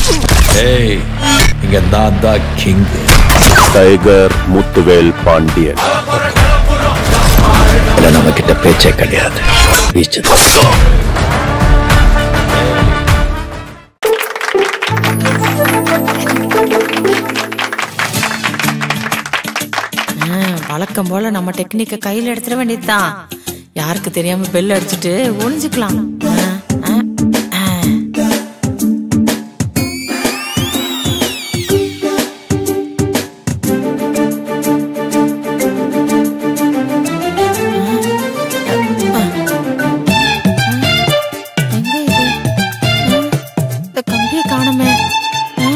ஏய் இங்க நான் தான் கிங் டைகர் முத்துவேல் பாண்டியன் இல்ல நம்ம கிட்ட பேச்சே கிடையாது பீச்சு ஆ, வழக்கம் போல நம்ம டெக்னிக்க கையில எடுத்துட வேண்டியதுதான் யாருக்கு தெரியாம பெல் அடிச்சுட்டு ஒளிஞ்சுக்கலாம் ஆ, ஆ, ஆ. எங்க இது? ஆ, இந்த கம்பியை காணுமே ஆ,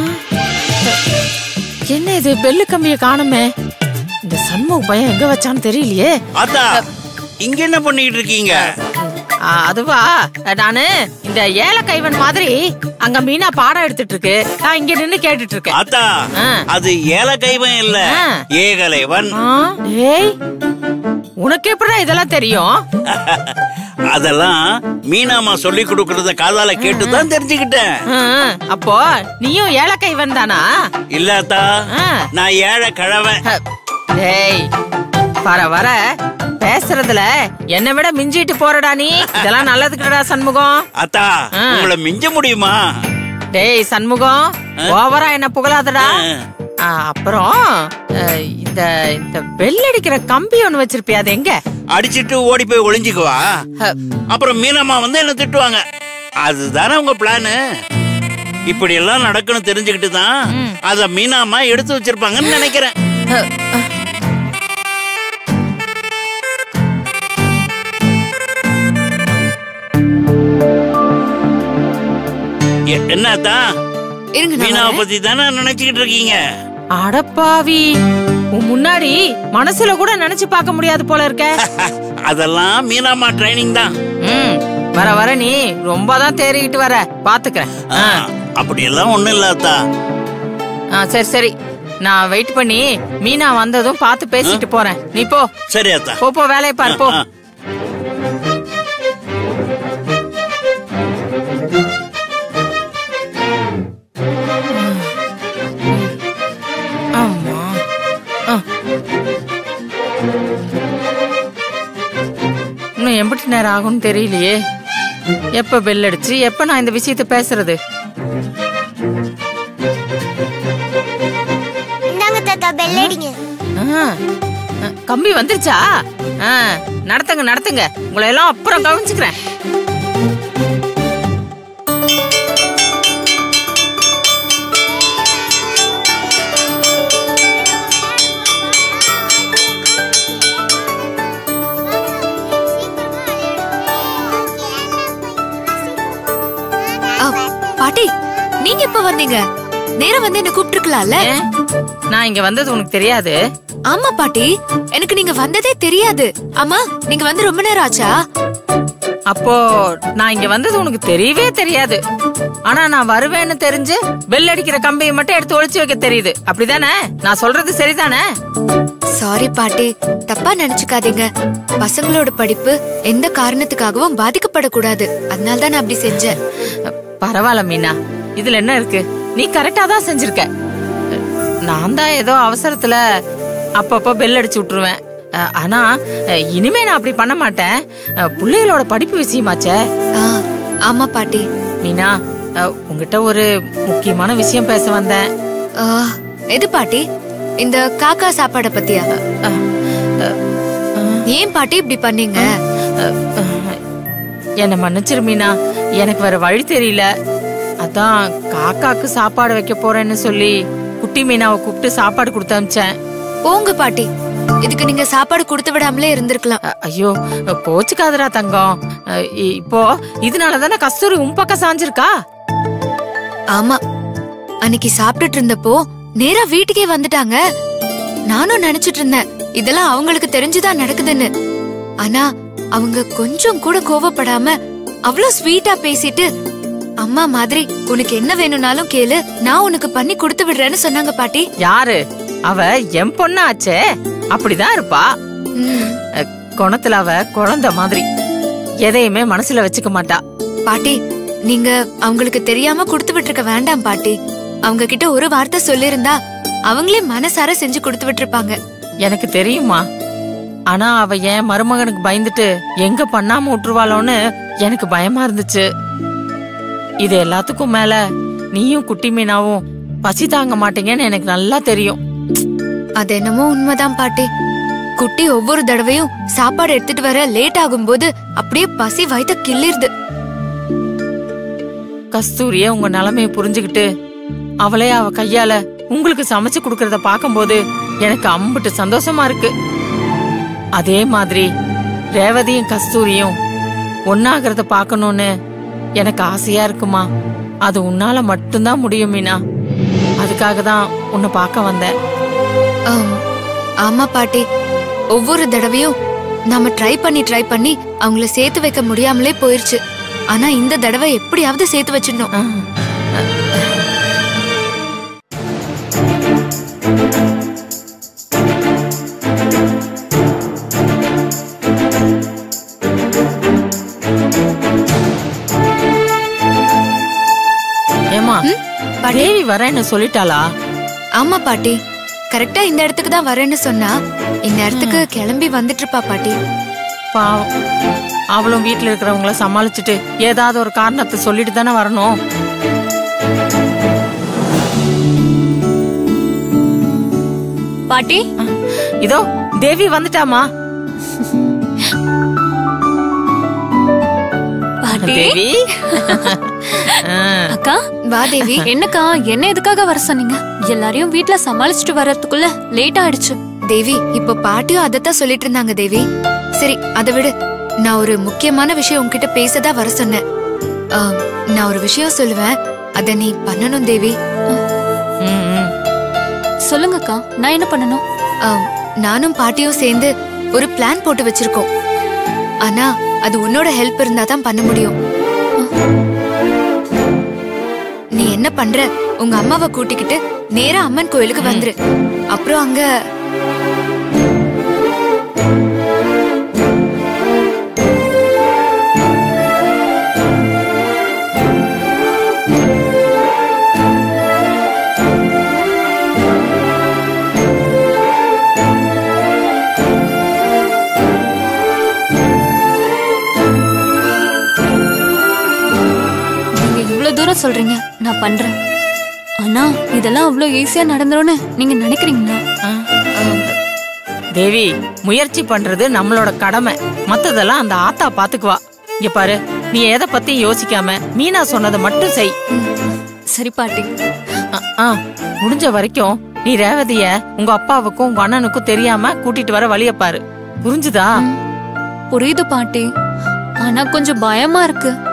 என்ன இது பெல்லு கம்பியை காணுமே இந்த சண்முக பையன் எங்க வச்சான்னு தெரியலையே அத்தா இங்க என்ன பண்ணிட்டு இருக்கீங்க ஆ, அதுவா நானு இந்த ஏல கைவன் மாதிரி அங்க மீனா பாடம் எடுத்துட்டு இருக்கு நான் இங்க நின்னு கேட்டுட்டு இருக்கேன் அத்தா ஆ. அது ஏல கைவன் இல்ல ஆ. ஏகலைவன் ஆ, ஏய் உனக்கு எப்படிடா இதெல்லாம் தெரியும் அதெல்லாம் மீனாமா சொல்லி கொடுக்கறத காதால கேட்டு தான் தெரிஞ்சுக்கிட்டேன் ஆ, அப்போ நீயும் ஏல கைவன் தானா இல்ல அத்தா ஆ. நான் ஏழை கிழவன் ஹ, டேய் வர வர பேசுறதுல என்னை விட மிஞ்சிட்டு போறடா நீ இதெல்லாம் நல்லதுக்குடா சண்முகம் அத்தா ஆ. உங்களை மிஞ்ச முடியுமா டேய் சண்முகம் ஓவரா என்ன புகழாதடா ஆ. ஆ, அப்புறம் அஹ், இந்த இந்த பெல் அடிக்கிற கம்பி ஒண்ணு வச்சிருப்பியா அது எங்க அடிச்சிட்டு ஓடி போய் ஒளிஞ்சுக்குவா ஹ, அப்புறம் மீனம்மா வந்து என்ன திட்டுவாங்க அதுதானே உங்க பிளானு இப்படி எல்லாம் நடக்குன்னு தெரிஞ்சுக்கிட்டு தான் அத மீனாமா எடுத்து வச்சிருப்பாங்கன்னு நினைக்கிறேன் ஹ, எ- என்னத்தா இருங்க நான் மீனாவை வரேன். பத்தி தானே நினைச்சுக்கிட்டு இருக்கீங்க அடப்பாவி உன் முன்னாடி மனசுல கூட நினைச்சு பார்க்க முடியாது போல இருக்க அதெல்லாம் மீனாமா ட்ரைனிங் தான் ம், வர வர நீ ரொம்ப தான் தேறிக்கிட்டு வர பாத்துக்கிறேன் ஆ, அப்படியெல்லாம் ஒண்ணும் இல்ல அத்தா ஆ, சரி சரி நான் வெயிட் பண்ணி மீனா வந்ததும் பார்த்து பேசிட்டு போறேன் நீ போ சரி அத்தா போ போ வேலையை பாரு போ ஆ, ஆமா ஆ. இன்னும் எம்பிட்டு நேரம் ஆகும்னு தெரியலையே எப்ப பெல் அடிச்சு எப்ப நான் இந்த விஷயத்த பேசுறது இந்தாங்க தாத்தா பெல் அடிங்க ஆ, ஆ, கம்பி வந்துருச்சா ஆ, நடத்துங்க நடத்துங்க உங்களை எல்லாம் அப்புறம் கவனிச்சுக்கிறேன் ஆ, பாட்டி நீங்க எப்ப வந்தீங்க நேரம் வந்து என்ன கூப்பிட்டுருக்கலாம்ல ஏன்? நான் இங்க வந்தது உனக்கு தெரியாது ஆமா பாட்டி எனக்கு நீங்க வந்ததே தெரியாது ஆமா நீங்க வந்து ரொம்ப நேரம் ஆச்சா அப்போ நான் இங்க வந்தது உனக்கு தெரியவே தெரியாது ஆனா நான் வருவேன்னு தெரிஞ்சு பெல் அடிக்கிற கம்பியை மட்டும் எடுத்து ஒளிச்சு வைக்க தெரியுது அப்படிதானே நான் சொல்றது சரிதானே சாரி பாட்டி தப்பா நினைச்சுக்காதீங்க பசங்களோட படிப்பு எந்த காரணத்துக்காகவும் பாதிக்கப்படக்கூடாது அதனால தான் நான் அப்படி செஞ்சேன் பரவாயில்ல மீனா இதுல என்ன இருக்கு நீ கரெக்டா தான் செஞ்சிருக்க நான் தான் ஏதோ அவசரத்துல அப்பப்போ பெல் அடிச்சு விட்டுருவேன் அஹ், ஆனா அஹ், இனிமே நான் அப்படி பண்ண மாட்டேன் அஹ், பிள்ளைகளோட படிப்பு விஷயமாச்சே ஆ, ஆமா பாட்டி மீனா அஹ், உங்ககிட்ட ஒரு முக்கியமான விஷயம் பேச வந்தேன் ஆ, எது பாட்டி இந்த காக்கா சாப்பாட பத்தியா அஹ், அஹ், ஏன் பாட்டி இப்படி பண்ணீங்க அஹ், அஹ், என்னை மன்னிச்சிரு மீனா எனக்கு வேற வழி தெரியல அதான் காக்காக்கு சாப்பாடு வைக்க போறேன்னு சொல்லி குட்டி மீனாவை கூப்பிட்டு சாப்பாடு கொடுத்து அனுப்பிச்சேன் போங்க பாட்டி இதுக்கு நீங்க சாப்பாடு கொடுத்து விடாமலே இருந்திருக்கலாம் அ- ஐயோ போச்சுக்காதடா தங்கம் அ, இ- இப்போ இதனால தானே கஸ்தூரி உன் பக்கம் சாஞ்சிருக்கா ஆமா அன்னைக்கு சாப்பிட்டுட்டு இருந்தப்போ நேரா வீட்டுக்கே வந்துட்டாங்க நானும் நினைச்சிட்டு இருந்தேன் இதெல்லாம் அவங்களுக்கு தெரிஞ்சுதான் நடக்குதுன்னு ஆனா அவங்க கொஞ்சம் கூட கோவப்படாம அவ்ளோ ஸ்வீட்டா பேசிட்டு அம்மா மாதிரி உனக்கு என்ன வேணும்னாலும் கேளு நான் உனக்கு பண்ணி கொடுத்து விடுறேன்னு சொன்னாங்க பாட்டி யாரு அவ என் பொண்ணாச்சே அப்படிதான் இருப்பா ம், அ, குணத்துல அவ குழந்தை மாதிரி எதையுமே மனசுல வச்சுக்க மாட்டா பாட்டி நீங்க அவங்களுக்கு தெரியாம கொடுத்து விட்டுருக்க வேண்டாம் பாட்டி அவங்க கிட்ட ஒரு வார்த்தை சொல்லிருந்தா அவங்களே மனசார செஞ்சு கொடுத்து விட்டுருப்பாங்க எனக்கு தெரியுமா ஆனா அவ என் மருமகனுக்கு பயந்துட்டு எங்க பண்ணாம விட்டுருவாளோன்னு எனக்கு பயமா இருந்துச்சு இது எல்லாத்துக்கும் மேல நீயும் குட்டி மீனாவும் பசி தாங்க மாட்டீங்கன்னு எனக்கு நல்லா தெரியும் அது என்னமோ உண்மைதான் பாட்டி குட்டி ஒவ்வொரு தடவையும் சாப்பாடு எடுத்துட்டு வர லேட் ஆகும்போது அப்படியே பசி வயித்த கிள்ளிருது கஸ்தூரிய உங்க நிலைமைய புரிஞ்சுகிட்டு அவளே அவ கையால உங்களுக்கு சமைச்சு கொடுக்கறத பாக்கும்போது எனக்கு அம்புட்டு சந்தோஷமா இருக்கு அதே மாதிரி ரேவதியும் கஸ்தூரியும் ஒன்னாகிறத பார்க்கணும்னு எனக்கு ஆசையா இருக்குமா அது உன்னால மட்டும்தான் முடியும் மீனா அதுக்காக தான் உன்னை பார்க்க வந்தேன் ஆம், ஆமா பாட்டி ஒவ்வொரு தடவையும் நாம ட்ரை பண்ணி ட்ரை பண்ணி அவங்கள சேர்த்து வைக்க முடியாமலே போயிருச்சு ஆனா இந்த தடவை எப்படியாவது சேர்த்து வச்சிடணும் ஆ. ஏமா பாட்டி தேவி வரேன்னு சொல்லிட்டாளா ஆமா பாட்டி கரெக்டா இந்த இடத்துக்கு தான் வரேன்னு சொன்னா இந்நேரத்துக்கு கிளம்பி வந்துட்டு இருப்பா பாட்டி பாவம் அவளும் வீட்ல இருக்கிறவங்கள சமாளிச்சுட்டு ஏதாவது ஒரு காரணத்தை சொல்லிட்டு தானே வரணும் பாட்டி இதோ தேவி வந்துட்டாமா பாட்டி தேவி ஆ, அக்கா வா தேவி என்னக்கா என்ன எதுக்காக வர சொன்னீங்க எல்லாரையும் வீட்ல சமாளிச்சுட்டு வர்றதுக்குள்ள லேட் ஆயிடுச்சு தேவி இப்ப பாட்டியும் அதத்தான் சொல்லிட்டு இருந்தாங்க தேவி சரி அதை விடு நான் ஒரு முக்கியமான விஷயம் உன்கிட்ட பேசதான் வர சொன்னேன் ஆம், நான் ஒரு விஷயம் சொல்லுவேன் அத நீ பண்ணணும் தேவி ம், ம். சொல்லுங்கக்கா நான் என்ன பண்ணணும் ஆம், நானும் பாட்டியும் சேர்ந்து ஒரு பிளான் போட்டு வச்சிருக்கோம் ஆனா அது உன்னோட ஹெல்ப் இருந்தா தான் பண்ண முடியும் நீ என்ன பண்ற உங்க அம்மாவை கூட்டிக்கிட்டு நேரா அம்மன் கோயிலுக்கு வந்துரு அப்புறம் அங்க நீங்க இவ்வளவு தூரம் சொல்றீங்க நான் பண்றேன் ஆனா இதெல்லாம் அவ்வளவு ஈஸியா நடந்துரும்னு நீங்க நினைக்கிறீங்களா ஆ, ஆ. தேவி முயற்சி பண்றது நம்மளோட கடமை மத்ததெல்லாம் அந்த ஆத்தா பாத்துக்குவா இங்க பாரு நீ எதை பத்தி யோசிக்காம மீனா சொன்னதை மட்டும் செய் சரி பாட்டி ஆ, ஆ, முடிஞ்ச வரைக்கும் நீ ரேவதிய உங்க அப்பாவுக்கும் உங்க அண்ணனுக்கும் தெரியாம கூட்டிட்டு வர வழிய பாரு புரிஞ்சுதா புரியுது பாட்டி ஆனா கொஞ்சம் பயமா இருக்கு